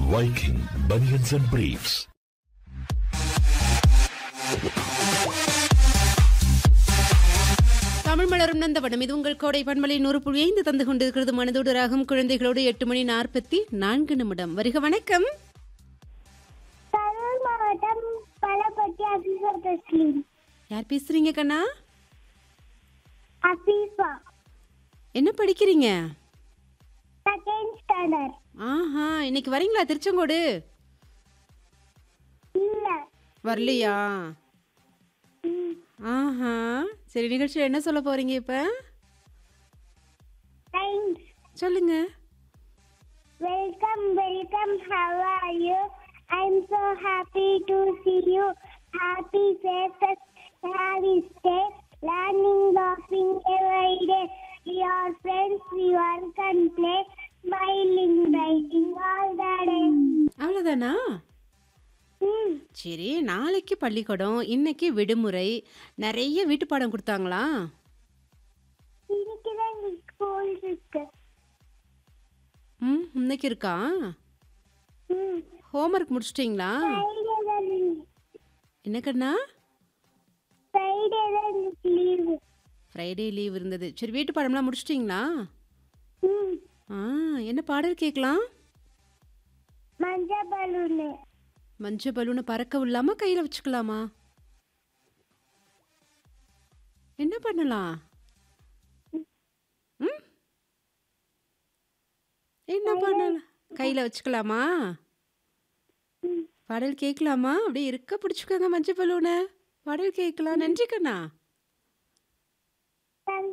Viking Bunions and Briefs. Tamil மலரும் நந்தவனம் இது உங்கள் கோடை பண்பலை நூறு புள்ளி ஐந்து தந்து கொண்டிருக்கிறது மனதோடு ராகம் குழந்தைகளோடு எட்டு மணி நாற்பத்தி நான்கு நிமிடம் வருக வணக்கம் கரூர் மாவட்டம் பலப்பட்டி அபிசா தஸ்லீம் யார் பேசுறீங்க கண்ணா அபீஃபா என்ன படிக்கிறீங்க செகண்ட் ஸ்டாண்டர்ட் ஆஹா இன்னைக்கு வரீங்களா திருச்செங்கோடு இல்ல வரலையா ஆஹா சரி நிகழ்ச்சியில் என்ன சொல்ல போறீங்க இப்ப தேங்க்ஸ் சொல்லுங்க welcome welcome how are you I am so happy to see you happy faces happy stay learning laughing every day we are friends we work and play smiling writing all the day அவ்வளோதானா ம் சரி நாளைக்கு பள்ளிக்கூடம் இன்னைக்கு விடுமுறை நிறைய வீட்டு பாடம் கொடுத்தாங்களா இன்னைக்கு தான் ஸ்கூல் இருக்கு ம் இன்னைக்கு இருக்கா ம் ஹோம்ஒர்க் முடிச்சிட்டிங்களா ஃப்ரைடே தான் என்ன கண்ணா ஃப்ரைடே தான் லீவு ஃப்ரைடே லீவ் இருந்தது சரி வீட்டு பாடம்லாம் முடிச்சிட்டிங்களா ம் ஆ என்ன பாடல் கேட்கலாம் மஞ்சள் பலூனு மஞ்சள் பலூனை பறக்க விடலாமா கையில் வச்சுக்கலாமா என்ன பண்ணலாம் ம் என்ன பண்ணலாம் கையில் வச்சுக்கலாமா பாடல் கேட்கலாமா அப்படியே இருக்க பிடிச்சிக்கோங்க மஞ்சள் பலூனை பாடல் கேட்கலாம் நன்றி கண்ணா